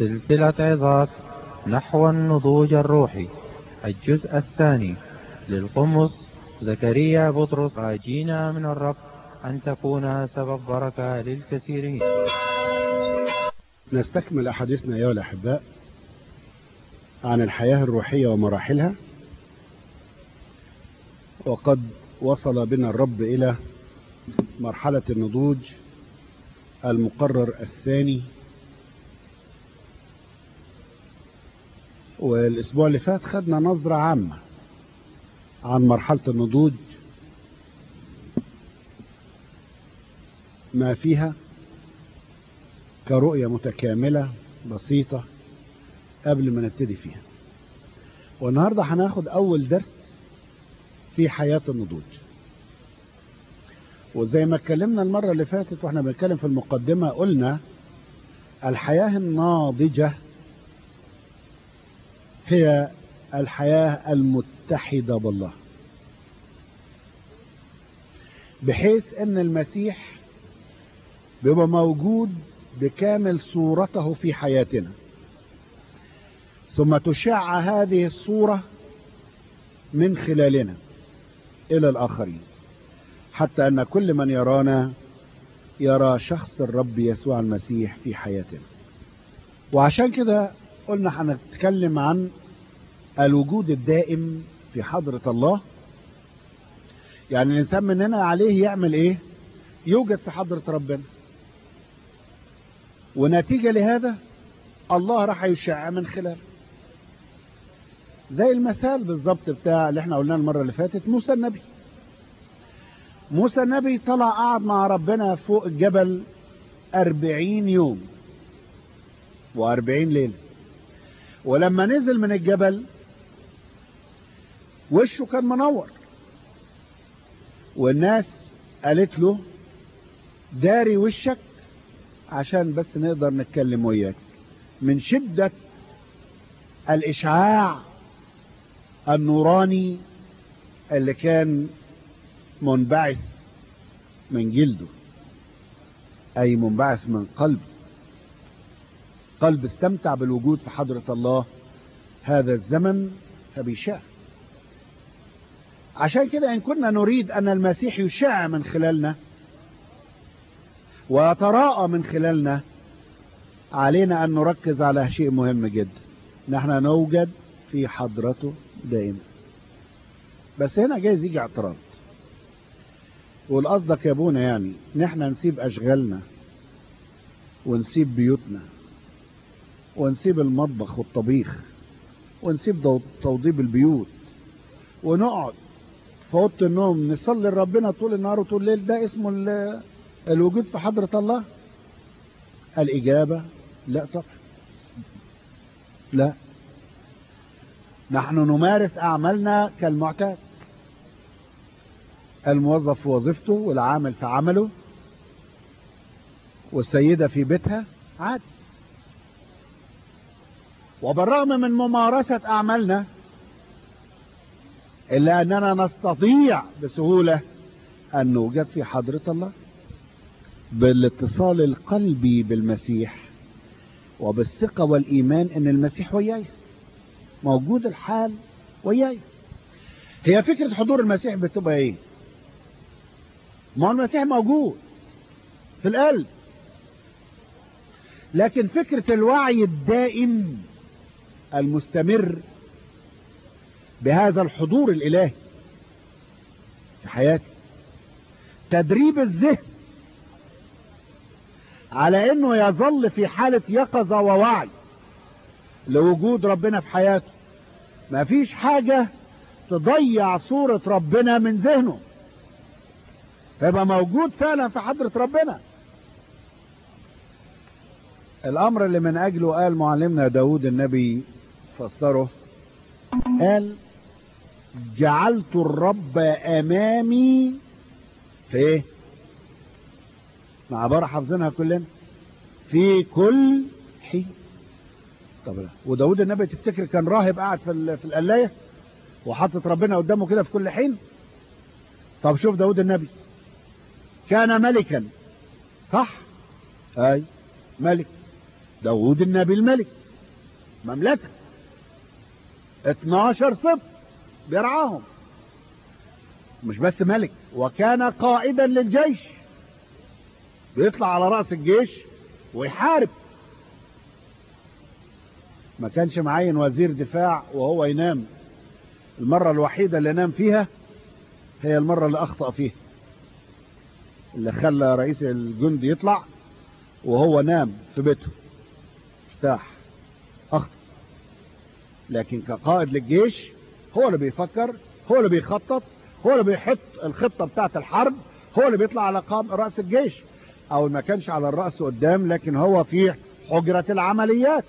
سلسلة عظات نحو النضوج الروحي الجزء الثاني للقمص زكريا بطرس راجينا من الرب أن تكون سبب بركة للكثيرين نستكمل أحاديثنا أيها الأحباء عن الحياة الروحية ومراحلها وقد وصل بنا الرب إلى مرحلة النضوج المقرر الثاني والأسبوع اللي فات خدنا نظرة عامة عن مرحلة النضوج ما فيها كرؤية متكاملة بسيطة قبل ما نبتدي فيها والنهاردة هناخد أول درس في حياة النضوج وزي ما اتكلمنا المرة اللي فاتت واحنا بنتكلم في المقدمة قلنا الحياة الناضجة هي الحياة المتحدة بالله بحيث ان المسيح بيبقى موجود بكامل صورته في حياتنا ثم تشع هذه الصورة من خلالنا إلى الآخرين حتى أن كل من يرانا يرى شخص الرب يسوع المسيح في حياتنا وعشان كده قلنا هنتكلم عن الوجود الدائم في حضرة الله يعني الإنسان مننا عليه يعمل إيه يوجد في حضرة ربنا ونتيجة لهذا الله راح يشع من خلاله زي المثال بالظبط بتاع اللي احنا قلناه المرة اللي فاتت موسى النبي موسى النبي طلع قعد مع ربنا فوق الجبل أربعين يوم وأربعين ليلة ولما نزل من الجبل وشه كان منور والناس قالت له داري وشك عشان بس نقدر نتكلم وياك من شدة الإشعاع النوراني اللي كان منبعث من جلده أي منبعث من قلب قلب استمتع بالوجود في حضرة الله هذا الزمن فبيشاء عشان كده إن كنا نريد أن المسيح يشاع من خلالنا ويتراءى من خلالنا علينا أن نركز على شيء مهم جدا نحن نوجد في حضرته دائما بس هنا جايز يجي اعتراض والقصدك يا ابونا يعني نحن نسيب اشغالنا ونسيب بيوتنا ونسيب المطبخ والطبيخ ونسيب توضيب البيوت ونقعد في اوضه النوم نصلي لربنا طول النهار وطول الليل ده اسمه الوجود في حضرة الله الإجابة لا طبعا لا نحن نمارس أعمالنا كالمعتاد الموظف في وظيفته والعامل في عمله والسيدة في بيتها عادي وبالرغم من ممارسة أعمالنا إلا أننا نستطيع بسهولة أن نوجد في حضرة الله بالاتصال القلبي بالمسيح وبالثقة والإيمان أن المسيح وياي موجود الحال وياي هي فكرة حضور المسيح بتبقى ايه ما هو المسيح موجود في القلب لكن فكرة الوعي الدائم المستمر بهذا الحضور الإلهي في حياتي تدريب الذهن على انه يظل في حالة يقظة ووعي لوجود ربنا في حياته ما فيش حاجة تضيع صورة ربنا من ذهنه فيبقى موجود فعلا في حضرة ربنا الامر اللي من اجله قال معلمنا داود النبي فسره قال جعلت الرب امامي في ايه مع عبارة حافظينها كلنا في كل حين طب لا. وداود النبي تفتكر كان راهب قاعد في في القلايه وحاطط ربنا قدامه كده في كل حين طب شوف داود النبي كان ملكا صح اي ملك داود النبي الملك مملكة 12 سبط بيرعاهم مش بس ملك وكان قائدا للجيش بيطلع على رأس الجيش ويحارب ما كانش معين وزير دفاع وهو ينام المرة الوحيدة اللي نام فيها هي المرة اللي أخطأ فيها اللي خلى رئيس الجند يطلع وهو نام في بيته ارتاح أخطأ لكن كقائد للجيش هو اللي بيفكر هو اللي بيخطط هو اللي بيحط الخطة بتاعة الحرب هو اللي بيطلع على قام رأس الجيش او ما كانش على الرأس قدام لكن هو في حجرة العمليات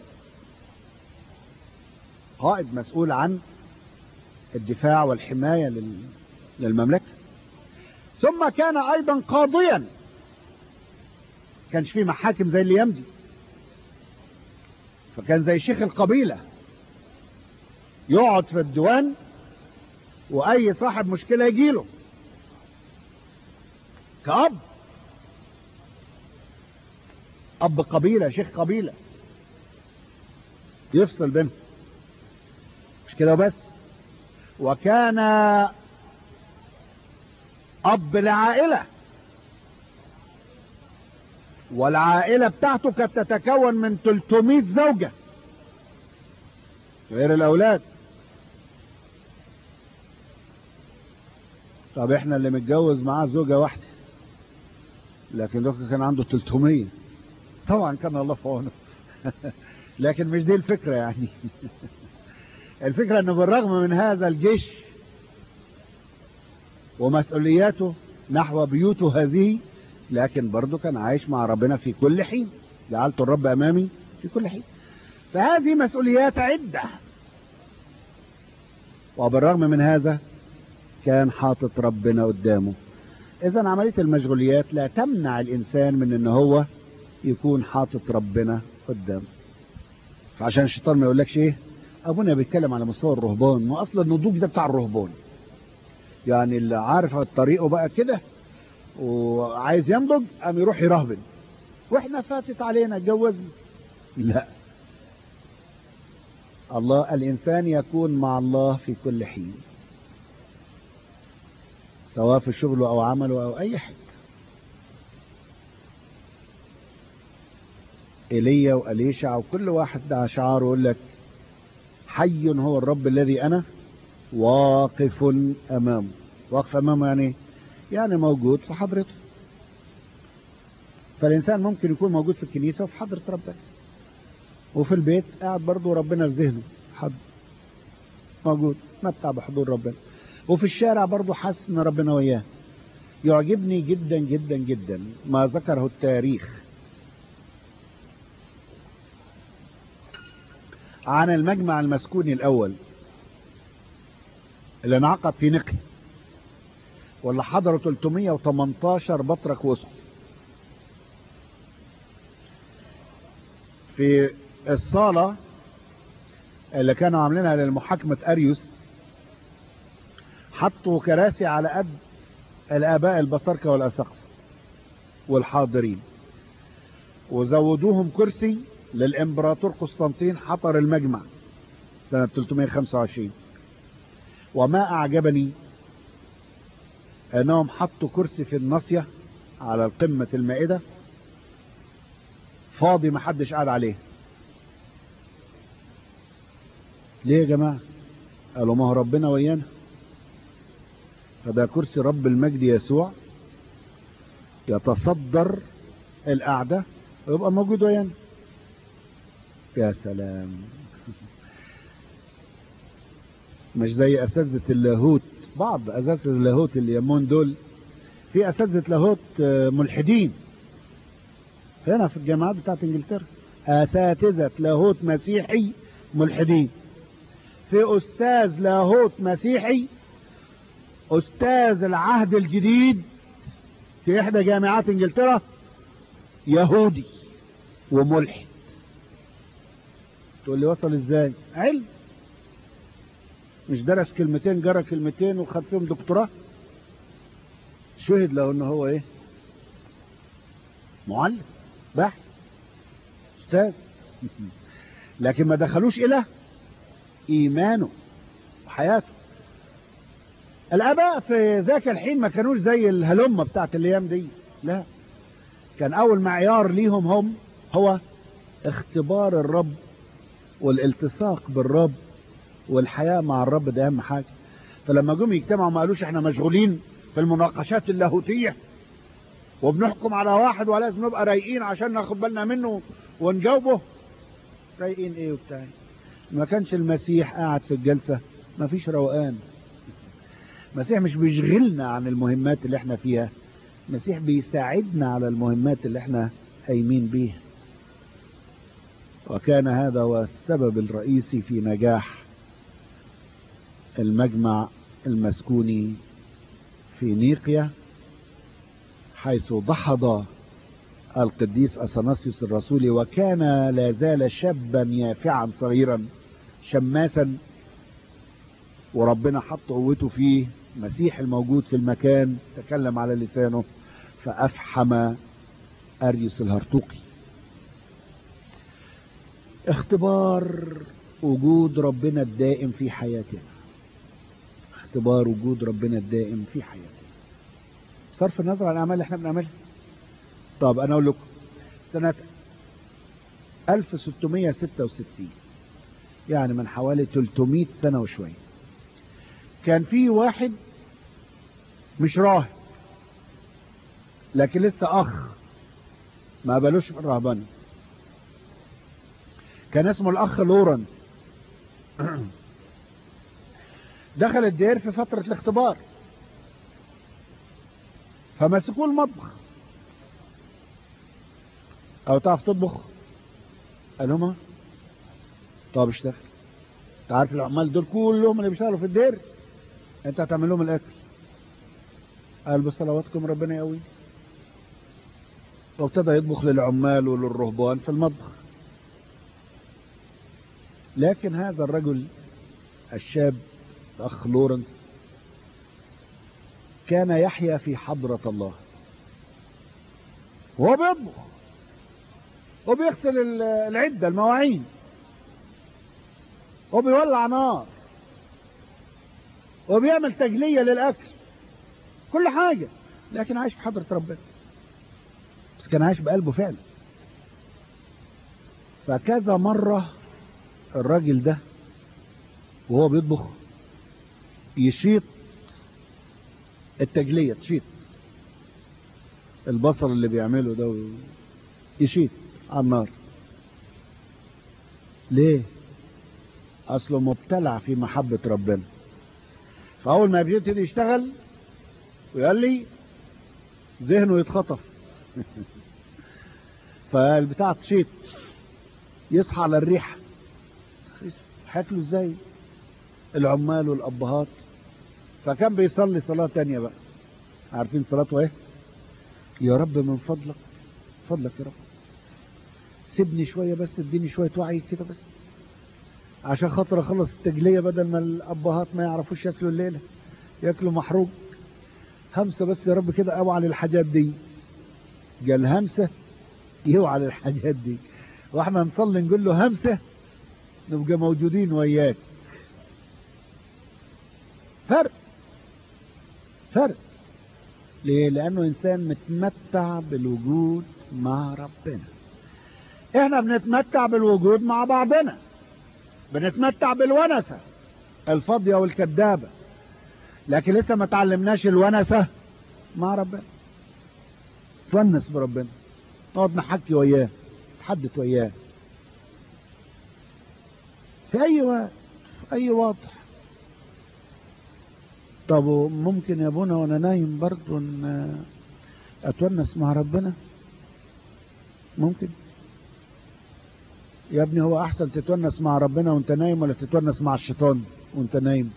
قائد مسؤول عن الدفاع والحماية لل... للمملكة ثم كان ايضا قاضيا كانش فيه محاكم زي اللي يمضي فكان زي شيخ القبيلة يقعد في الديوان واي صاحب مشكلة يجيله كأب أب قبيلة شيخ قبيلة يفصل بينهم مش كده بس وكان أب لعائلة والعائلة بتاعته كانت تتكون من 300 زوجة غير الأولاد طب احنا اللي متجوز معاه زوجة واحدة لكن دوكا كان عنده 300 طبعا كان الله في عونه لكن مش دي الفكرة يعني الفكرة انه بالرغم من هذا الجيش ومسؤولياته نحو بيوته هذه لكن برضه كان عايش مع ربنا في كل حين جعلت الرب امامي في كل حين فهذه مسؤوليات عدة وبالرغم من هذا كان حاطط ربنا قدامه اذا عملية المشغوليات لا تمنع الانسان من ان هو يكون حاطط ربنا قدامه فعشان الشيطان ما يقولكش ايه ابونا بيتكلم على مستوى الرهبان ما اصلا النضوج ده بتاع الرهبان يعني اللي عارف طريقه بقى كده وعايز ينضج قام يروح يرهبن واحنا فاتت علينا اتجوزنا لا الله الانسان يكون مع الله في كل حين سواء في شغله او عمله او اي حاجه ايليا واليشع وكل واحد ده شعاره يقول لك حي هو الرب الذي انا واقف امامه واقف امامه يعني يعني موجود في حضرته فالانسان ممكن يكون موجود في الكنيسه وفي حضره ربنا وفي البيت قاعد برضه ربنا في ذهنه حد موجود متع بحضور ربنا وفي الشارع برضه حاسس ان ربنا وياه يعجبني جدا جدا جدا ما ذكره التاريخ عن المجمع المسكوني الاول اللي انعقد في نقي واللي حضروا 318 بطرك وسط في الصالة اللي كانوا عاملينها للمحاكمة أريوس حطوا كراسي على قد الآباء البطاركة والأسقف والحاضرين وزودوهم كرسي للإمبراطور قسطنطين حضر المجمع سنة 325 وما أعجبني أنهم حطوا كرسي في الناصية على قمة المائدة فاضي ما حدش قاعد عليه ليه يا جماعة قالوا ما هو ربنا ويانا فده كرسي رب المجد يسوع يتصدر القعدة ويبقى موجود ويانا يا سلام مش زي اساتذه اللاهوت بعض اساتذه اللاهوت اللي يمون دول في اساتذه لاهوت ملحدين هنا في الجامعات بتاعت انجلترا اساتذه لاهوت مسيحي ملحدين في استاذ لاهوت مسيحي استاذ العهد الجديد في احدى جامعات انجلترا يهودي وملحد تقول لي وصل ازاي علم مش درس كلمتين جرى كلمتين وخد فيهم دكتوراه شهد له ان هو ايه معلم بحث استاذ لكن ما دخلوش إلى إيمانه وحياته الآباء في ذاك الحين ما كانوش زي الهلمة بتاعت الأيام دي لا كان أول معيار ليهم هم هو اختبار الرب والالتصاق بالرب والحياة مع الرب ده أهم حاجة فلما جم يجتمعوا ما قالوش احنا مشغولين في المناقشات اللاهوتية وبنحكم على واحد ولازم نبقى رايقين عشان ناخد بالنا منه ونجاوبه رايقين ايه وبتاع ما كانش المسيح قاعد في الجلسة ما فيش روقان المسيح مش بيشغلنا عن المهمات اللي احنا فيها المسيح بيساعدنا على المهمات اللي احنا قايمين بيها وكان هذا هو السبب الرئيسي في نجاح المجمع المسكوني في نيقيا حيث دحض القديس أثناسيوس الرسولي وكان لا زال شابا يافعا صغيرا شماسا وربنا حط قوته فيه مسيح الموجود في المكان تكلم على لسانه فأفحم أريوس الهرطوقي اختبار وجود ربنا الدائم في حياتنا اختبار وجود ربنا الدائم في حياتنا صرف النظر عن الأعمال اللي احنا بنعملها طب أنا أقول لكم سنة 1666 يعني من حوالي 300 سنة وشوية كان في واحد مش راهب لكن لسه أخ ما قبلوش في الرهبنة كان اسمه الأخ لورنس دخل الدير في فترة الاختبار فمسكوه المطبخ او تعرف تطبخ قال لهم طب اشتغل انت عارف العمال دول كلهم اللي بيشتغلوا في الدير انت هتعمل لهم الاكل قال بصلواتكم ربنا يقوي وابتدى يطبخ للعمال وللرهبان في المطبخ لكن هذا الرجل الشاب الاخ لورنس كان يحيا في حضرة الله وهو بيطبخ وبيغسل العدة المواعين وبيولع نار وبيعمل تجلية للأكل كل حاجة لكن عايش في حضرة ربنا بس كان عايش بقلبه فعلا فكذا مرة الراجل ده وهو بيطبخ يشيط التجلية تشيط البصل اللي بيعمله ده يشيط على النار ليه اصله مبتلع في محبة ربنا فاول ما بيبتدي يشتغل ويقول لي ذهنه يتخطف فالبتاع تشيط يصحى على الريحة هاكله ازاي العمال والابهات فكان بيصلي صلاة تانية بقى عارفين صلاته ايه يا رب من فضلك فضلك يا رب سيبني شوية بس اديني شوية وعي كده بس عشان خاطر اخلص التجلية بدل ما الابهات ما يعرفوش ياكلوا الليلة ياكلوا محروق همسة بس يا رب كده اوعى للحاجات دي قال همسة يوعى للحاجات دي واحنا نصلي نقول له همسة نبقى موجودين وياك فرق فرق ليه لانه انسان متمتع بالوجود مع ربنا احنا بنتمتع بالوجود مع بعضنا بنتمتع بالونسة الفاضية والكذابة لكن لسه ما تعلمناش الونسة مع ربنا تونس بربنا نقعد نحكي وياه نتحدث وياه في اي وقت في اي وضع طب ممكن يا ابونا وانا نايم برضه ان اتونس مع ربنا ممكن يا ابني هو احسن تتونس مع ربنا وانت نايم ولا تتونس مع الشيطان وانت نايم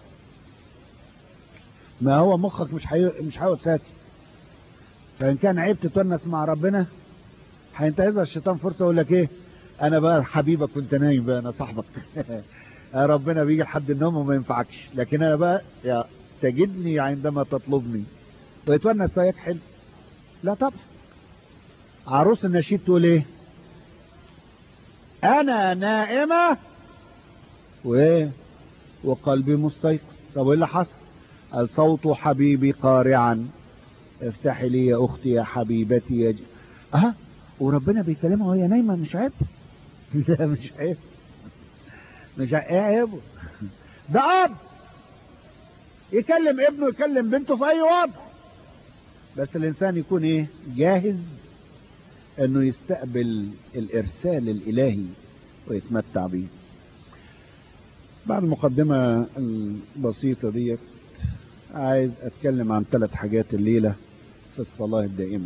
ما هو مخك مش حي... مش هيقعد ساكت فان كان عيب تتونس مع ربنا هينتهزها الشيطان فرصه يقول لك ايه انا بقى حبيبك وانت نايم بقى انا صاحبك ربنا بيجي لحد النوم وما ينفعكش لكن انا بقى يا تجدني عندما تطلبني ويتونس وياك حلو لا طبعا عروس النشيد تقول ايه انا نائمة وايه وقلبي مستيقظ طب ايه اللي حصل قال صوت حبيبي قارعا افتحي لي يا اختي يا حبيبتي يا ج... اه وربنا بيكلمها وهي نايمة مش عيب لا مش عيب مش عيب ايه عيبه ده اب يكلم ابنه يكلم بنته في اي وضع بس الانسان يكون ايه جاهز انه يستقبل الارسال الالهي ويتمتع بيه بعد المقدمة البسيطة ديت عايز اتكلم عن ثلاث حاجات الليلة في الصلاة الدائمة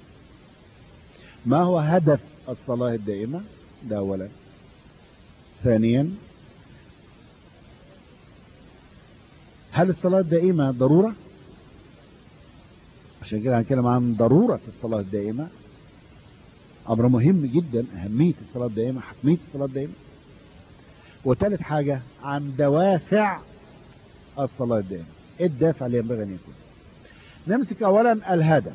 ما هو هدف الصلاة الدائمة ده اولا ثانيا هل الصلاة الدائمة ضرورة عشان كده هنتكلم عن ضرورة الصلاة الدائمة امر مهم جدا اهمية الصلاة الدائمة حتمية الصلاة الدائمة وثالث حاجة عن دوافع الصلاة الدائمة ايه الدافع اللي ينبغي ان يكون نمسك اولا الهدف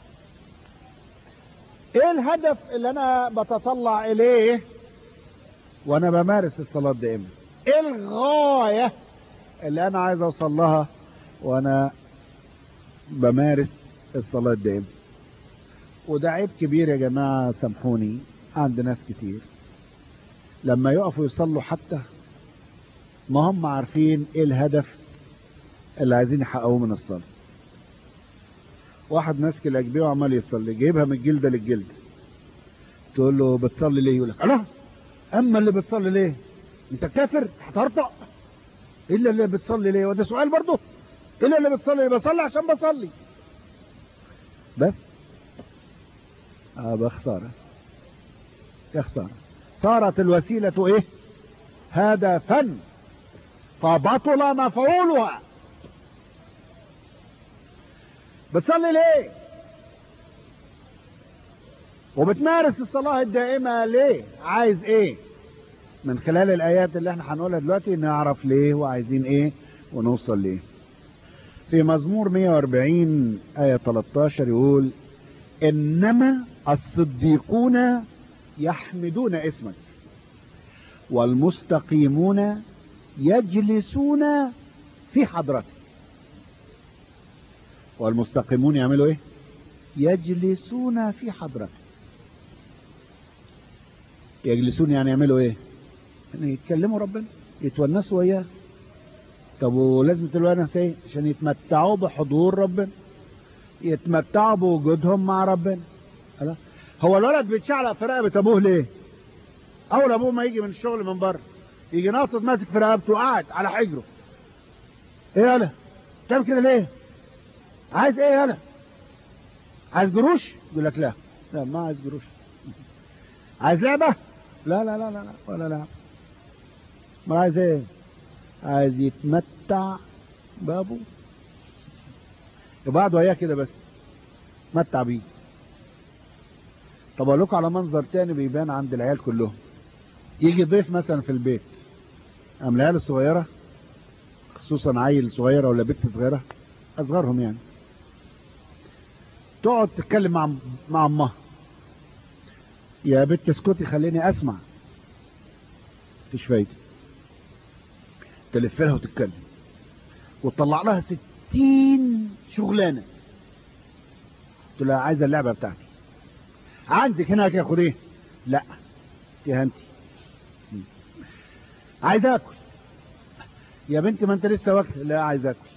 ايه الهدف اللي انا بتطلع اليه وانا بمارس الصلاة الدائمة ايه الغاية اللي انا عايز اوصل لها وانا بمارس الصلاة الدائمة وده عيب كبير يا جماعة سامحوني عند ناس كتير لما يقفوا يصلوا حتى ما هم عارفين ايه الهدف اللي عايزين يحققوه من الصلاة واحد ماسك الاجبيه وعمال يصلي جايبها من الجلده للجلده تقول له بتصلي ليه يقول لك انا اما اللي بتصلي ليه انت كافر هترطق الا اللي بتصلي ليه وده سؤال برضه الا اللي بتصلي ليه بصلي عشان بصلي بس اه بخساره يا خساره صارت الوسيله ايه هدفا فبطل مفعولها بتصلي ليه وبتمارس الصلاة الدائمة ليه عايز ايه من خلال الايات اللي احنا هنقولها دلوقتي نعرف ليه وعايزين ايه ونوصل ليه في مزمور 140 آية 13 يقول إنما الصديقون يحمدون اسمك والمستقيمون يجلسون في حضرتك والمستقيمون يعملوا ايه يجلسون في حضرتك يجلسون يعني يعملوا ايه يعني يتكلموا ربنا يتونسوا وياه طب ولازم تتونس ايه عشان يتمتعوا بحضور ربنا يتمتعوا بوجودهم مع ربنا خلاص هو الولد بيتشعلق في رقبه ابوه ليه اول ابوه ما يجي من الشغل من بره يجي ناطط ماسك في رقبته وقاعد على حجره ايه يالا تعمل كده ليه عايز ايه يالا عايز جروش يقول لك لا لا ما عايز جروش عايز لعبه لا لا لا لا, لا. ولا لعبه ما عايز ايه عايز يتمتع بابه يبقى وياه كده بس متع بيه طب اقول لكم على منظر تاني بيبان عند العيال كلهم يجي ضيف مثلا في البيت ام العيال الصغيره خصوصا عيل صغيره ولا بنت صغيره اصغرهم يعني تقعد تتكلم مع مع امها يا بنت اسكتي خليني اسمع مفيش فايده تلف لها وتتكلم وتطلع لها ستين شغلانه تقول لها عايزه اللعبه بتاعتي عندك هناك يا خديه لا يا انت عايز اكل يا بنتي ما انت لسه واكل لا عايز اكل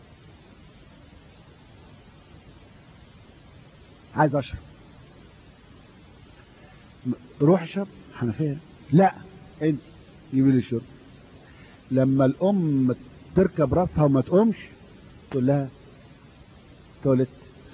عايز اشرب روح اشرب حنفيه لا انت جيبي لي الشرب لما الام تركب راسها وما تقومش تقول لها تولت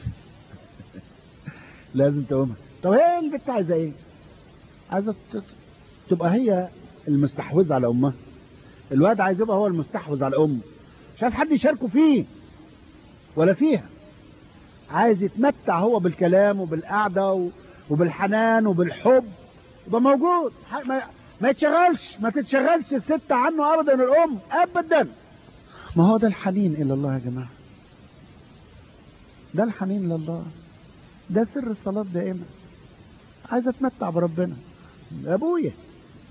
لازم تقومها طب هي البنت عايزه ايه عايزه تبقى هي المستحوذه على امها الواد عايز يبقى هو المستحوذ على امه مش عايز حد يشاركه فيه ولا فيها عايز يتمتع هو بالكلام وبالقعده وبالحنان وبالحب يبقى موجود ما, ما يتشغلش ما تتشغلش الست عنه ابدا الام ابدا ما هو ده الحنين الى الله يا جماعه ده الحنين لله ده سر الصلاه دائما عايز اتمتع بربنا ابويا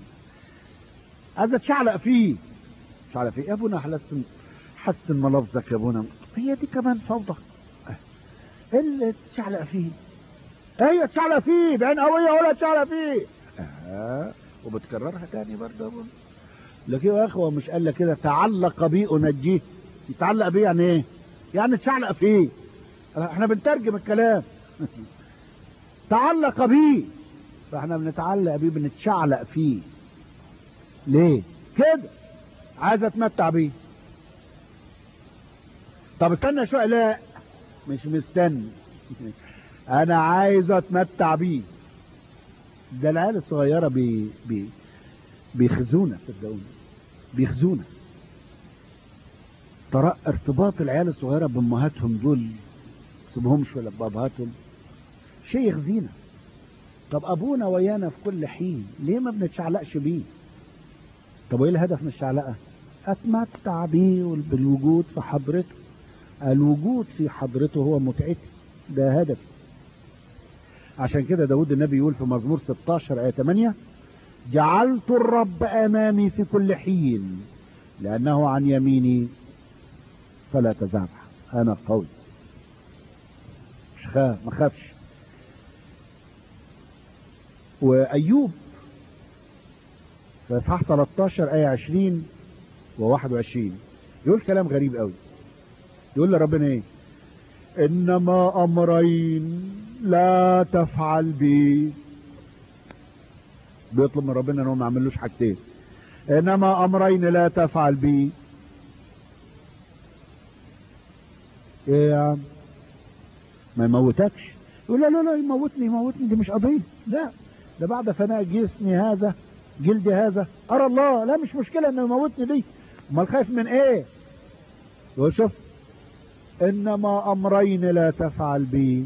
عايزه تشعلق فيه تشعلق فيه يا ابونا حسن حسن ملفظك يا ابونا هي دي كمان فوضى ايه اللي تشعلق فيه ايوه تشعلق فيه بعين قويه ولا تشعلق فيه آه. وبتكررها تاني برضه يا ابونا لكن يا اخوه مش قال لك كده تعلق بي انجيه يتعلق بيه يعني ايه يعني تشعلق فيه احنا بنترجم الكلام تعلق بيه فاحنا بنتعلق بيه بنتشعلق فيه ليه كده عايز اتمتع بيه طب استنى شويه لا مش مستني انا عايز اتمتع بيه ده العيال الصغيره بي بي بيخزونا صدقوني بيخزونا ترى ارتباط العيال الصغيره بامهاتهم دول سيبهمش ولا بابهاتهم شيء يخزينا طب ابونا ويانا في كل حين ليه ما بنتشعلقش بيه طب وايه الهدف من الشعلقه اتمتع بيه بالوجود في حضرته الوجود في حضرته هو متعتي ده هدفي عشان كده داود النبي يقول في مزمور 16 آية 8 جعلت الرب أمامي في كل حين لأنه عن يميني فلا تزعزع أنا قوي مش خاف ما خافش وأيوب في إصحاح 13 آية 20 و21 يقول كلام غريب قوي يقول لربنا إيه إنما أمرين لا تفعل بي بيطلب من ربنا انه ما يعملوش حاجتين انما امرين لا تفعل بي ايه يا عم ما يموتكش يقول لا لا لا يموتني يموتني دي مش قضيه لا ده بعد فناء جسمي هذا جلدي هذا ارى الله لا مش مشكله انه يموتني دي امال خايف من ايه يقول شوف انما امرين لا تفعل بي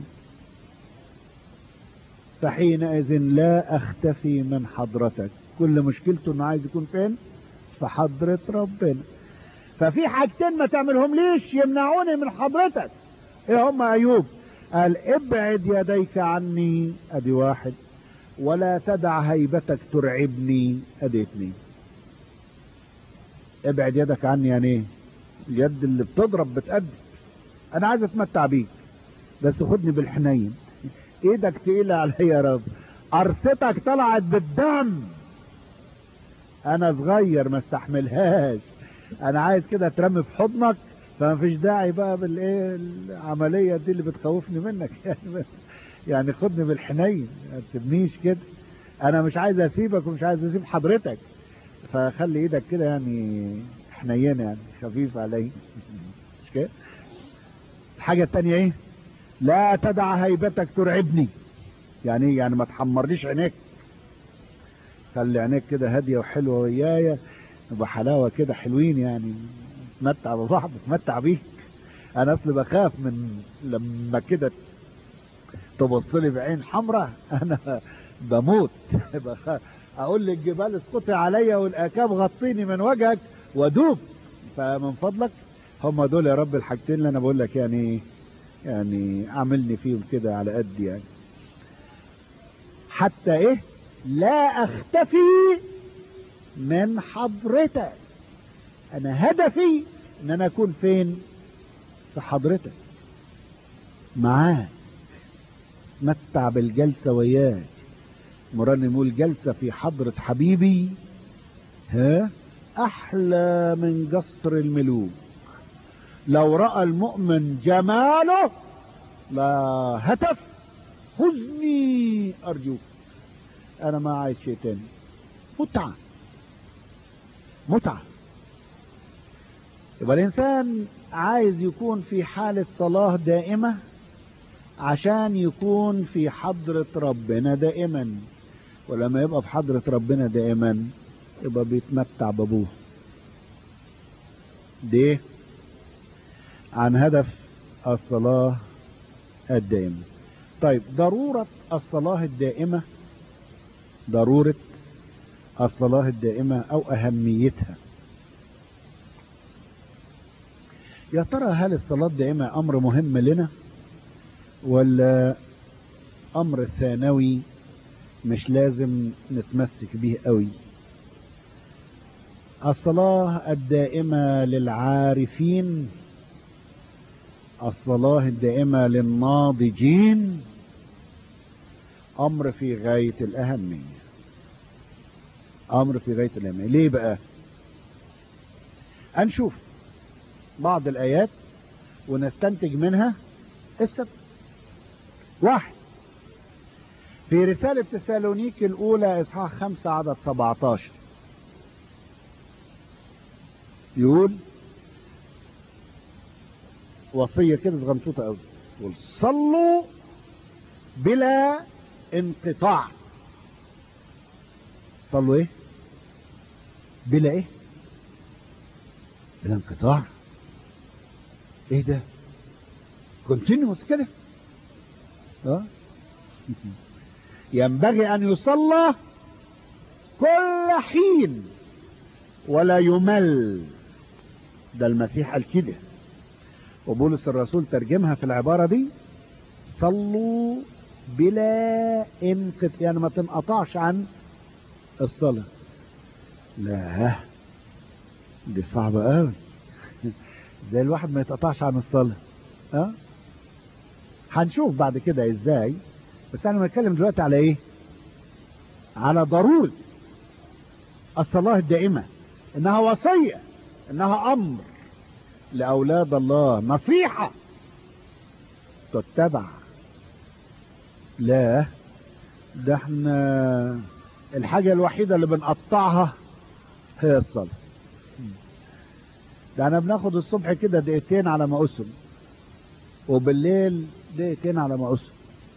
فحينئذ لا اختفي من حضرتك كل مشكلته انه عايز يكون فين في حضرة ربنا ففي حاجتين ما تعملهم ليش يمنعوني من حضرتك ايه هم ايوب قال ابعد يديك عني ادي واحد ولا تدع هيبتك ترعبني ادي اتنين ابعد يدك عني يعني ايه اليد اللي بتضرب بتأدي انا عايز اتمتع بيك بس خدني بالحنين ايدك تقيلة عليا يا رب قرصتك طلعت بالدم انا صغير ما استحملهاش انا عايز كده اترمي في حضنك فما فيش داعي بقى بالايه العمليه دي اللي بتخوفني منك يعني يعني خدني بالحنين ما تسيبنيش كده انا مش عايز اسيبك ومش عايز اسيب حضرتك فخلي ايدك كده يعني حنينه يعني خفيف علي مش كده الحاجه الثانيه ايه لا تدع هيبتك ترعبني يعني ايه يعني ما تحمرليش عينيك خلي عينيك كده هاديه وحلوه ويايا نبقى حلاوه كده حلوين يعني نتمتع ببعض نتمتع بيك انا اصل بخاف من لما كده تبص لي بعين حمراء انا بموت بخاف اقول للجبال اسقطي عليا والاكام غطيني من وجهك وادوب فمن فضلك هم دول يا رب الحاجتين اللي انا بقول لك يعني يعني اعملني فيهم كده على قد يعني حتى ايه لا اختفي من حضرتك انا هدفي ان انا اكون فين في حضرتك معاك متع بالجلسة وياك مرنم يقول جلسة في حضرة حبيبي ها احلى من قصر الملوك لو رأى المؤمن جماله لا هتف خذني ارجوك انا ما عايز شيء تاني متعة متعة يبقى الانسان عايز يكون في حالة صلاة دائمة عشان يكون في حضرة ربنا دائما ولما يبقى في حضرة ربنا دائما يبقى بيتمتع بابوه دي عن هدف الصلاة الدائمة طيب ضرورة الصلاة الدائمة ضرورة الصلاة الدائمة أو أهميتها يا ترى هل الصلاة الدائمة أمر مهم لنا ولا أمر ثانوي مش لازم نتمسك به قوي الصلاة الدائمة للعارفين الصلاة الدائمة للناضجين أمر في غاية الأهمية أمر في غاية الأهمية ليه بقى هنشوف بعض الآيات ونستنتج منها السبب واحد في رسالة تسالونيك الأولى إصحاح خمسة عدد 17 يقول وصية كده صغنطوطة قوي يقول صلوا بلا انقطاع صلوا ايه بلا ايه بلا انقطاع ايه ده كونتينوس كده اه ينبغي ان يصلى كل حين ولا يمل ده المسيح قال كده وبولس الرسول ترجمها في العبارة دي صلوا بلا انقطاع يعني ما تنقطعش عن الصلاة لا دي صعبة قوي زي الواحد ما يتقطعش عن الصلاة ها أه؟ هنشوف بعد كده ازاي بس انا بتكلم دلوقتي على ايه على ضرورة الصلاة الدائمة انها وصية انها امر لاولاد الله نصيحة تتبع لا ده احنا الحاجة الوحيدة اللي بنقطعها هي الصلاة ده انا بناخد الصبح كده دقيقتين على ما اسم وبالليل دقيقتين على ما اسم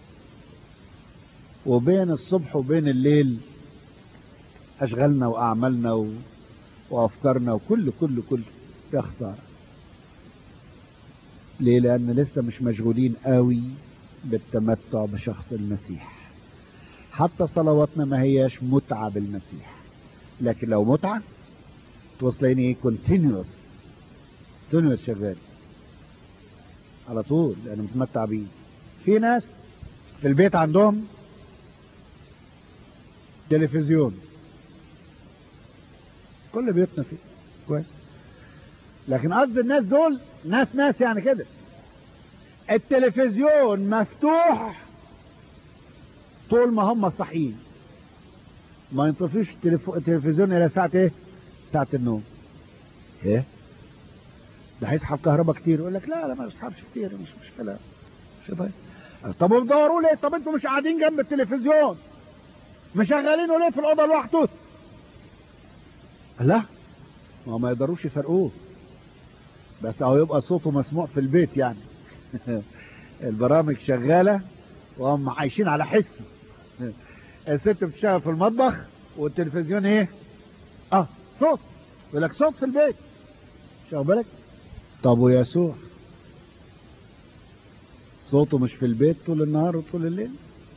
وبين الصبح وبين الليل اشغالنا واعمالنا و... وافكارنا وكل كل كل يا خساره ليه لان لسه مش مشغولين قوي بالتمتع بشخص المسيح حتى صلواتنا ما هياش متعة بالمسيح لكن لو متعة توصلين ايه كونتينيوس كونتينيوس شغال على طول لانه متمتع بيه في ناس في البيت عندهم تلفزيون كل بيوتنا فيه كويس لكن قصد الناس دول ناس ناس يعني كده التلفزيون مفتوح طول ما هم صاحيين ما ينطفيش التلفزيون الى ساعة ايه ساعة النوم ايه ده هيسحب كهرباء كتير يقول لك لا لا ما بيسحبش كتير مش مشكلة مش طيب طب وبدوروا ليه طب انتوا مش قاعدين جنب التلفزيون مشغلينه ليه في الاوضه لوحده لا ما ما يقدروش يفرقوه بس اهو يبقى صوته مسموع في البيت يعني البرامج شغاله وهم عايشين على حس الست بتشتغل في المطبخ والتلفزيون ايه اه صوت يقول لك صوت في البيت شو بالك طب ويسوع صوته مش في البيت طول النهار وطول الليل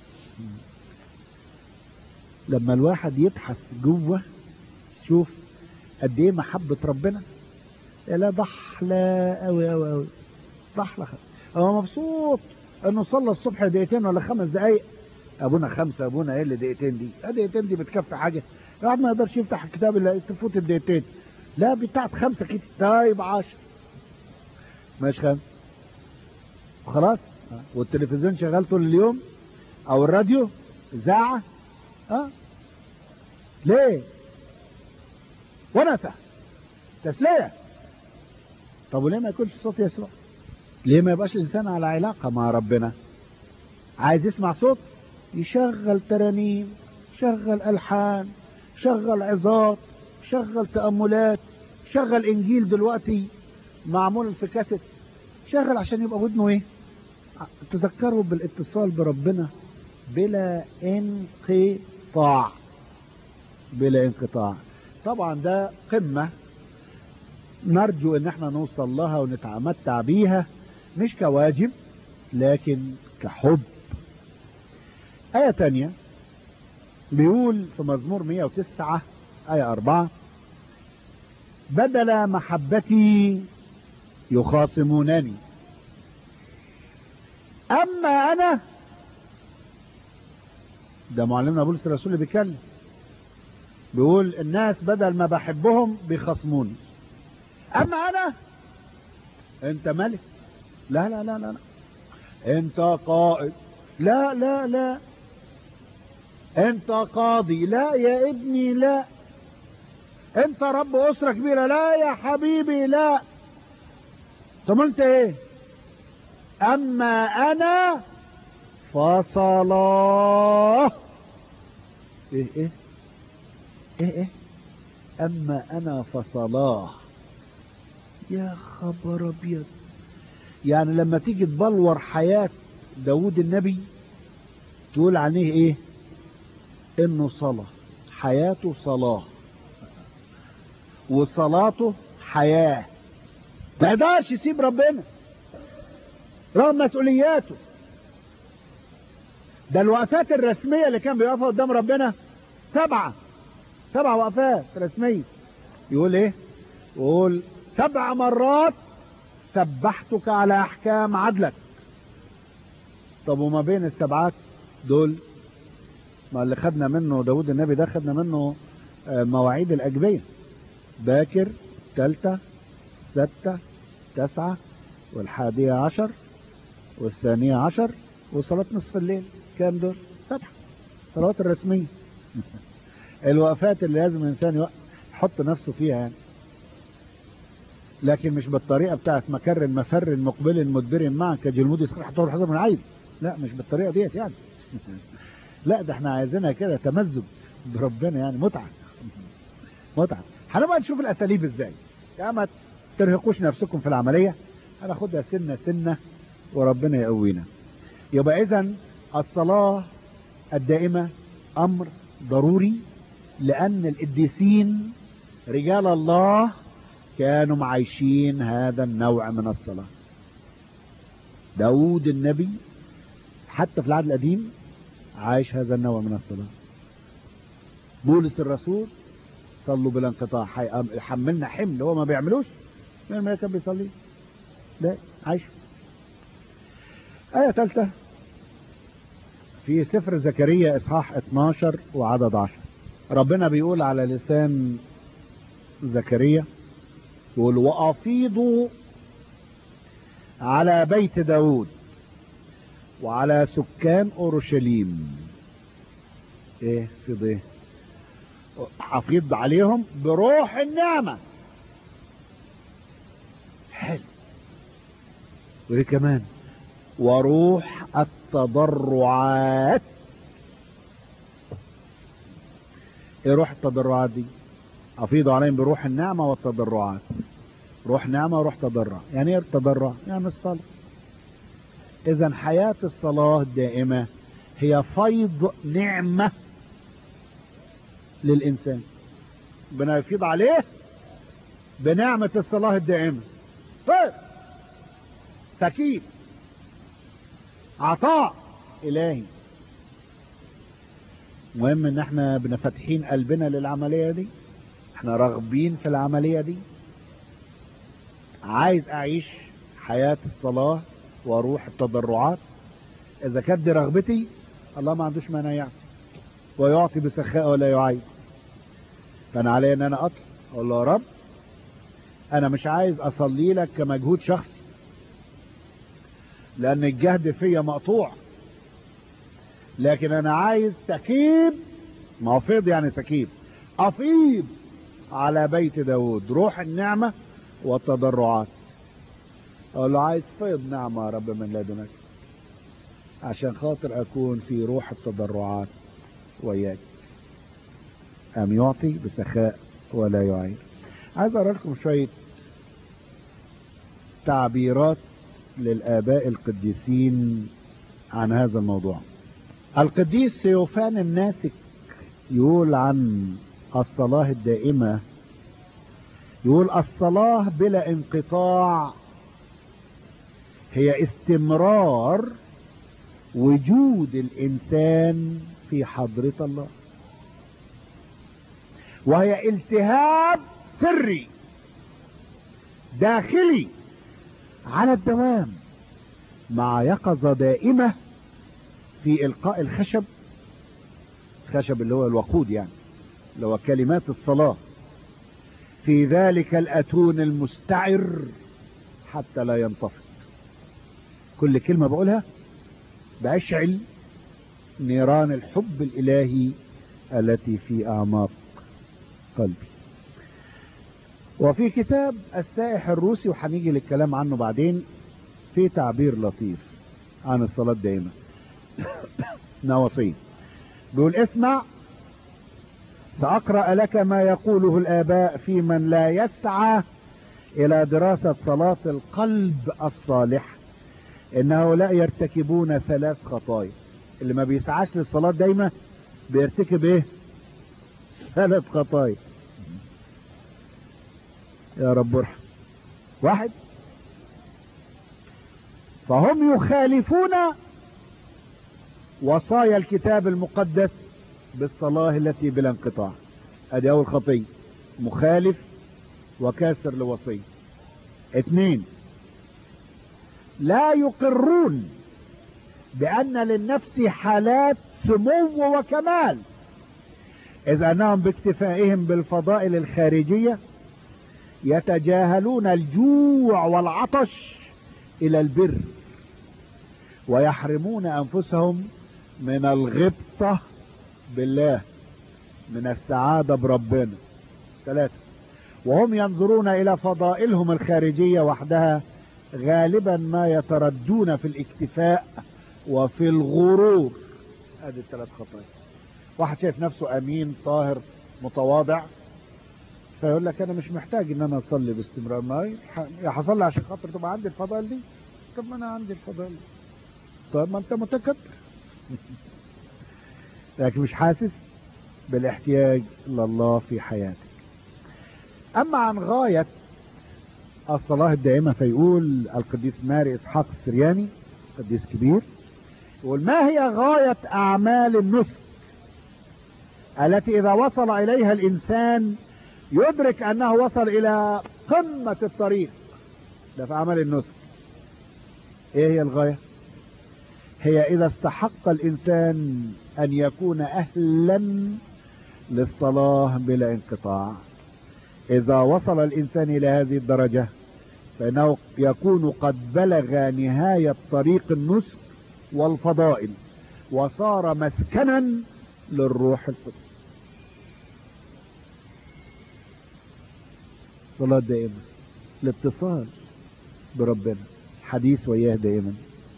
لما الواحد يبحث جوه شوف قد ايه محبة ربنا لا ضحلة قوي قوي قوي ضحلة هو مبسوط انه صلى الصبح دقيقتين ولا خمس دقايق ابونا خمسة ابونا ايه اللي دقيقتين دي دقيقتين دي بتكفي حاجة الواحد ما يقدرش يفتح الكتاب الا تفوت الدقيقتين لا بتاعت خمسة كده طيب عشر ماشي خمسة وخلاص والتلفزيون شغال طول اليوم او الراديو اذاعة اه ليه ونسة تسلية طب وليه ما يكونش صوت يسوع ليه ما يبقاش الانسان على علاقة مع ربنا عايز يسمع صوت يشغل ترانيم شغل الحان شغل عظات شغل تأملات شغل انجيل دلوقتي معمول في كاسيت شغل عشان يبقى ودنه ايه تذكروا بالاتصال بربنا بلا انقطاع بلا انقطاع طبعا ده قمة نرجو ان احنا نوصل لها ونتمتع بيها مش كواجب لكن كحب آية تانية بيقول في مزمور 109 آية 4 بدل محبتي يخاصمونني أما أنا ده معلمنا بولس الرسول اللي بيتكلم بيقول الناس بدل ما بحبهم بيخصموني اما انا انت ملك لا لا لا لا, لا. انت قائد لا لا لا انت قاضي لا يا ابني لا انت رب اسرة كبيرة لا يا حبيبي لا طب انت ايه اما انا فصلاه ايه ايه ايه ايه اما انا فصلاه يا خبر ابيض يعني لما تيجي تبلور حياة داود النبي تقول عليه ايه انه صلاة حياته صلاة وصلاته حياة ما يقدرش يسيب ربنا رغم مسؤولياته ده الوقفات الرسمية اللي كان بيقفها قدام ربنا سبعة سبع وقفات رسمية يقول ايه يقول سبع مرات سبحتك على احكام عدلك طب وما بين السبعات دول ما اللي خدنا منه داود النبي ده خدنا منه مواعيد الاجبية باكر تالتة ستة تسعة والحادية عشر والثانية عشر وصلاة نصف الليل كام دول سبعة الصلوات الرسمية الوقفات اللي لازم الانسان يحط نفسه فيها يعني لكن مش بالطريقة بتاعت مكر مفر مقبل مدبر معا كجلمود يسخر حتى الحذر من عين لا مش بالطريقة ديت يعني لا ده احنا عايزينها كده تمزج بربنا يعني متعة متعة هنبقى نشوف الاساليب ازاي يا ما ترهقوش نفسكم في العملية هناخدها سنة سنة وربنا يقوينا يبقى اذا الصلاة الدائمة امر ضروري لان القديسين رجال الله كانوا معايشين هذا النوع من الصلاة داود النبي حتى في العهد القديم عايش هذا النوع من الصلاة بولس الرسول صلوا بلا انقطاع حملنا حمل هو ما بيعملوش من ما كان بيصلي لا عايش آية ثالثة في سفر زكريا إصحاح 12 وعدد 10 ربنا بيقول على لسان زكريا يقول وأفيضوا على بيت داود وعلى سكان أورشليم ايه في ايه حفيظ عليهم بروح النعمة حلو وايه كمان وروح التضرعات ايه روح التضرعات دي افيضوا عليهم بروح النعمة والتضرعات روح نعمة وروح تضرع يعني ايه التضرع يعني الصلاة اذا حياة الصلاة الدائمة هي فيض نعمة للانسان ربنا يفيض عليه بنعمة الصلاة الدائمة طيب سكيب عطاء الهي مهم ان احنا بنفتحين قلبنا للعملية دي احنا راغبين في العملية دي عايز اعيش حياة الصلاة واروح التضرعات اذا كانت دي رغبتي الله ما عندوش مانع يعطي ويعطي بسخاء ولا يعيب فانا علي ان انا اطلب اقول له يا رب انا مش عايز اصلي لك كمجهود شخصي لان الجهد فيا مقطوع لكن انا عايز تكيب ما هو فيض يعني تكيب افيض على بيت داود روح النعمة والتضرعات اقول له عايز فيض نعمة يا رب من لدنك عشان خاطر اكون في روح التضرعات وياك ام يعطي بسخاء ولا يعير عايز اقرا لكم شوية تعبيرات للآباء القديسين عن هذا الموضوع القديس سيوفان الناسك يقول عن الصلاة الدائمة يقول الصلاة بلا انقطاع هي استمرار وجود الإنسان في حضرة الله وهي التهاب سري داخلي على الدوام مع يقظة دائمة في إلقاء الخشب الخشب اللي هو الوقود يعني اللي هو كلمات الصلاة في ذلك الأتون المستعر حتى لا ينطفئ كل كلمة بقولها بأشعل نيران الحب الإلهي التي في أعماق قلبي وفي كتاب السائح الروسي وهنيجي للكلام عنه بعدين في تعبير لطيف عن الصلاة دائما نوصي بيقول اسمع سأقرأ لك ما يقوله الآباء في من لا يسعى إلى دراسة صلاة القلب الصالح إن هؤلاء يرتكبون ثلاث خطايا اللي ما بيسعاش للصلاة دايما بيرتكب إيه؟ ثلاث خطايا يا رب ارحم واحد فهم يخالفون وصايا الكتاب المقدس بالصلاة التي بلا انقطاع ادي اول خطية مخالف وكاسر لوصية اثنين لا يقرون بان للنفس حالات سمو وكمال اذ انهم باكتفائهم بالفضائل الخارجية يتجاهلون الجوع والعطش الى البر ويحرمون انفسهم من الغبطة بالله من السعادة بربنا ثلاثة وهم ينظرون الى فضائلهم الخارجية وحدها غالبا ما يتردون في الاكتفاء وفي الغرور هذه الثلاث خطايا واحد شايف نفسه امين طاهر متواضع فيقول لك انا مش محتاج ان انا اصلي باستمرار ما يا هصلي عشان خاطر تبقى عندي الفضائل دي طب ما انا عندي الفضائل دي طب ما انت متكبر لكن مش حاسس بالاحتياج لله في حياتك اما عن غاية الصلاة الدائمة فيقول القديس ماري اسحاق السرياني قديس كبير يقول ما هي غاية اعمال النسك التي اذا وصل اليها الانسان يدرك انه وصل الى قمة الطريق ده في اعمال النسك ايه هي الغاية هي اذا استحق الانسان ان يكون اهلا للصلاة بلا انقطاع اذا وصل الانسان الى هذه الدرجة فانه يكون قد بلغ نهاية طريق النسك والفضائل وصار مسكنا للروح القدس صلاة دائمة الاتصال بربنا حديث وياه دائما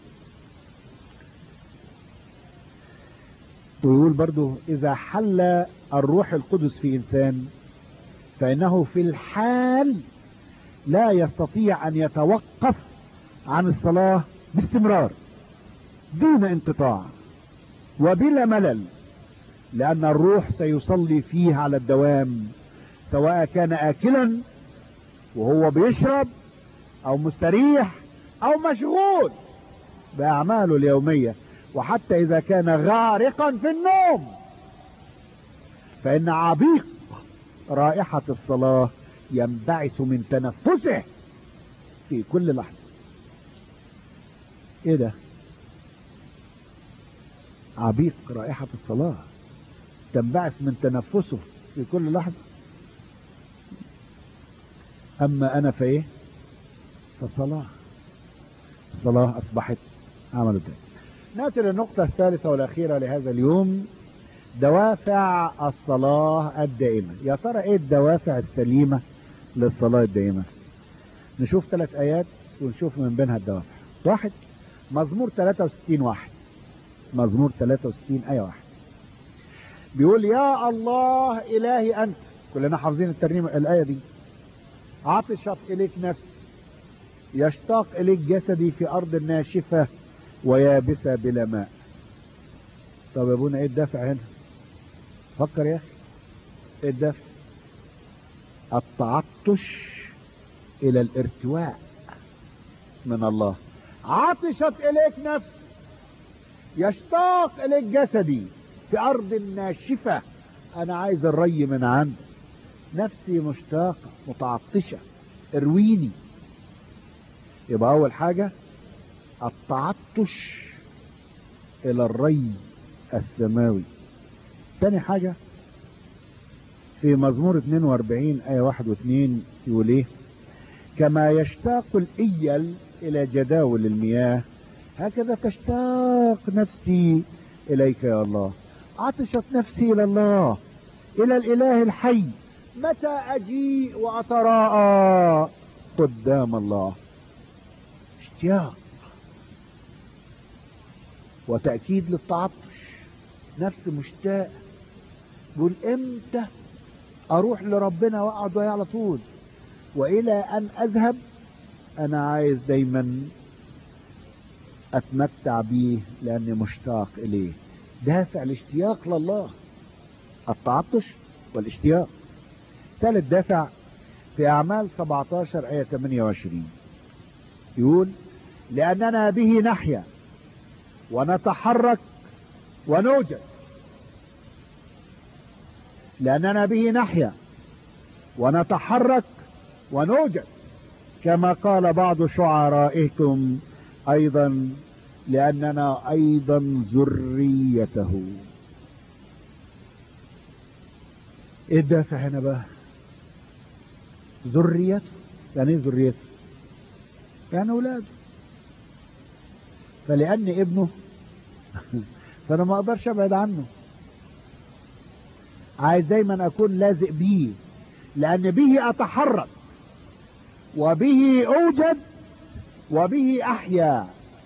ويقول برضو اذا حل الروح القدس في انسان فانه في الحال لا يستطيع ان يتوقف عن الصلاة باستمرار دون انقطاع وبلا ملل لان الروح سيصلي فيه على الدوام سواء كان اكلا وهو بيشرب او مستريح او مشغول باعماله اليومية وحتى اذا كان غارقا في النوم فان عبيق رائحة الصلاة ينبعث من تنفسه في كل لحظة ايه ده عبيق رائحة الصلاة تنبعث من تنفسه في كل لحظة اما انا فايه فالصلاة الصلاة اصبحت عمل الدين ناتي للنقطة الثالثة والاخيرة لهذا اليوم دوافع الصلاة الدائمة يا ترى ايه الدوافع السليمة للصلاة الدائمة نشوف ثلاث ايات ونشوف من بينها الدوافع واحد مزمور 63 واحد مزمور 63 ايه واحد بيقول يا الله الهي انت كلنا حافظين الترنيمة الايه دي عطشت اليك نفسي يشتاق اليك جسدي في ارض ناشفة ويابسة بلا ماء طب يا ابونا ايه الدافع هنا فكر يا اخي ايه الدافع التعطش الى الارتواء من الله عطشت اليك نفسي يشتاق اليك جسدي في ارض ناشفة انا عايز الري من عندك نفسي مشتاقة متعطشة ارويني يبقى اول حاجة التعطش الى الري السماوي تاني حاجة في مزمور 42 آية 1 و2 يقول ايه كما يشتاق الإيل إلى جداول المياه هكذا تشتاق نفسي إليك يا الله عطشت نفسي إلى الله إلى الإله الحي متى أجيء وأتراءى قدام الله اشتياق وتأكيد للتعطش نفس مشتاق بقول امتى اروح لربنا واقعد وياه على طول والى ان اذهب انا عايز دايما اتمتع بيه لاني مشتاق اليه دافع الاشتياق لله التعطش والاشتياق ثالث دافع في اعمال 17 ايه 28 يقول لاننا به نحيا ونتحرك ونوجد لأننا به نحيا ونتحرك ونوجد كما قال بعض شعرائكم أيضا لأننا أيضا ذريته ايه الدافع هنا بقى ذريته يعني ايه ذريته يعني اولاده فلأني ابنه فانا ما اقدرش ابعد عنه عايز دايما اكون لازق بيه لان به اتحرك وبه اوجد وبه احيا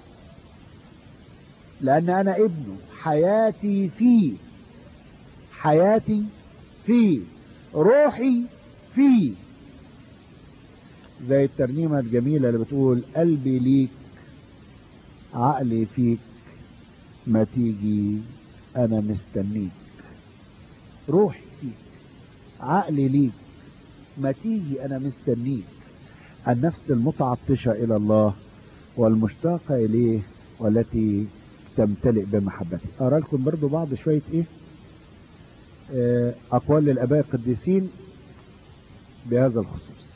لان انا ابنه حياتي فيه حياتي فيه روحي فيه زي الترنيمة الجميلة اللي بتقول قلبي ليك عقلي فيك ما تيجي انا مستنيك روحي فيك عقلي ليك ما تيجي انا مستنيك النفس المتعطشة الى الله والمشتاقة اليه والتي تمتلئ بمحبته ارى لكم برضو بعض شوية ايه آه، اقوال للاباء القديسين بهذا الخصوص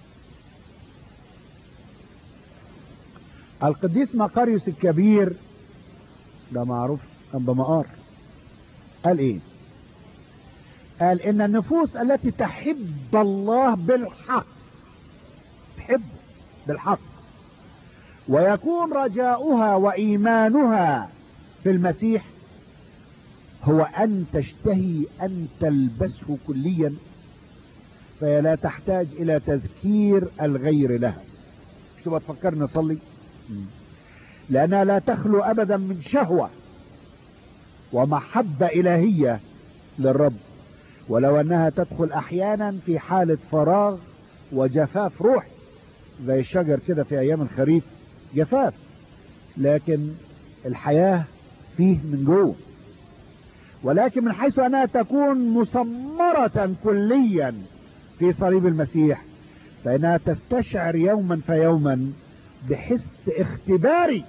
القديس مقاريوس الكبير ده معروف كان بمقار قال ايه قال ان النفوس التي تحب الله بالحق تحب بالحق ويكون رجاؤها وايمانها في المسيح هو ان تشتهي ان تلبسه كليا فهي لا تحتاج الى تذكير الغير لها مش تبقى تفكر نصلي لانها لا تخلو ابدا من شهوة ومحبة الهية للرب ولو انها تدخل احيانا في حالة فراغ وجفاف روحي زي الشجر كده في ايام الخريف جفاف لكن الحياة فيه من جوه ولكن من حيث انها تكون مثمرة كليا في صليب المسيح فانها تستشعر يوما فيوما بحس اختباري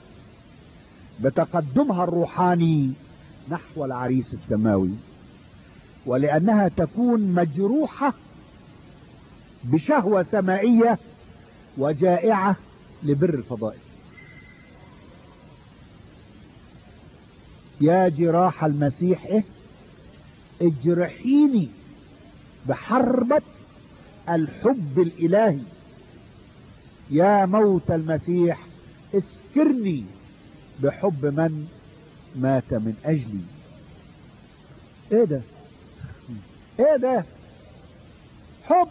بتقدمها الروحاني نحو العريس السماوي ولانها تكون مجروحة بشهوة سمائية وجائعة لبر الفضائل يا جراح المسيح إيه؟ اجرحيني بحربة الحب الالهي يا موت المسيح اسكرني بحب من مات من اجلي ايه ده ايه ده حب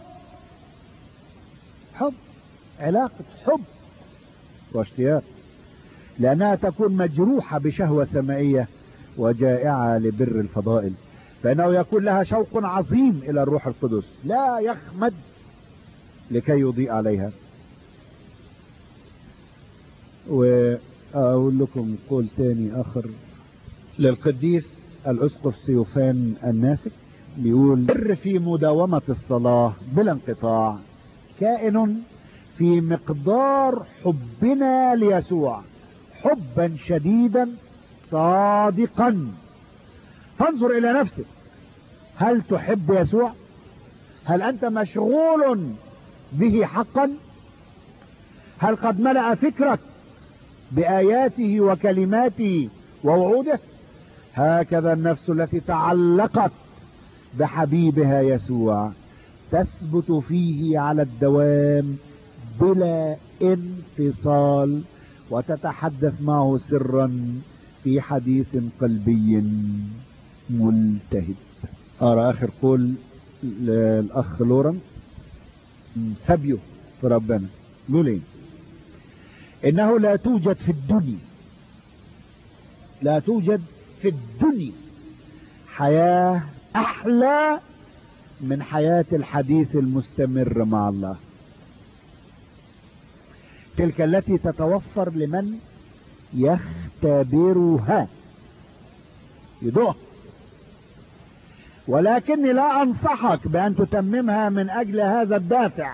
حب علاقة حب واشتياق لانها تكون مجروحة بشهوة سمائية وجائعة لبر الفضائل فانه يكون لها شوق عظيم الى الروح القدس لا يخمد لكي يضيء عليها واقول لكم قول تاني اخر للقديس الاسقف سيوفان الناسك بيقول بر في مداومة الصلاة بلا انقطاع كائن في مقدار حبنا ليسوع حبا شديدا صادقا فانظر الى نفسك هل تحب يسوع هل انت مشغول به حقا هل قد ملأ فكرك بآياته وكلماته ووعوده هكذا النفس التي تعلقت بحبيبها يسوع تثبت فيه على الدوام بلا انفصال وتتحدث معه سرا في حديث قلبي ملتهب أرى آخر قول الأخ لورنس ثبيه في ربنا يقول ايه إنه لا توجد في الدنيا لا توجد في الدنيا حياة أحلى من حياة الحديث المستمر مع الله تلك التي تتوفر لمن يختبرها يدوها ولكني لا أنصحك بأن تتممها من أجل هذا الدافع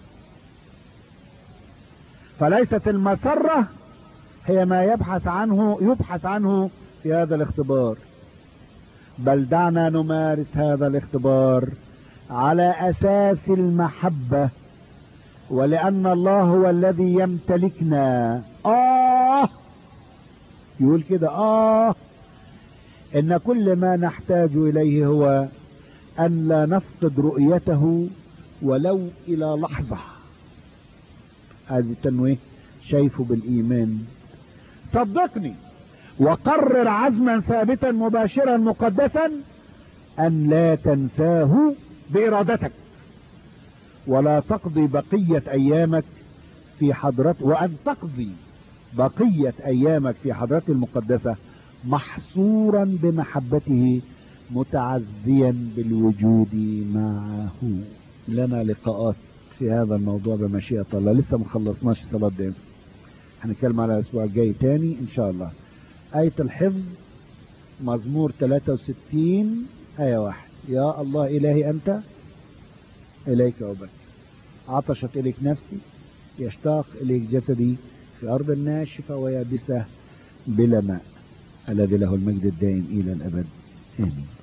فليست المسرة هي ما يبحث عنه يبحث عنه في هذا الاختبار بل دعنا نمارس هذا الاختبار على اساس المحبة ولان الله هو الذي يمتلكنا اه يقول كده اه ان كل ما نحتاج اليه هو ان لا نفقد رؤيته ولو الى لحظة هذه التنويه شايفه بالايمان صدقني وقرر عزما ثابتا مباشرا مقدسا ان لا تنساه بارادتك ولا تقضي بقية ايامك في حضرته وان تقضي بقية ايامك في حضرته المقدسة محصورا بمحبته متعزيا بالوجود معه لنا لقاءات في هذا الموضوع بمشيئة الله لسه ما خلصناش صلاة دين هنتكلم على الاسبوع الجاي تاني ان شاء الله آية الحفظ مزمور 63 آية واحد يا الله إلهي أنت إليك أبكر عطشت إليك نفسي يشتاق إليك جسدي في أرض ناشفة ويابسة بلا ماء الذي له المجد الدائم إلى الأبد آمين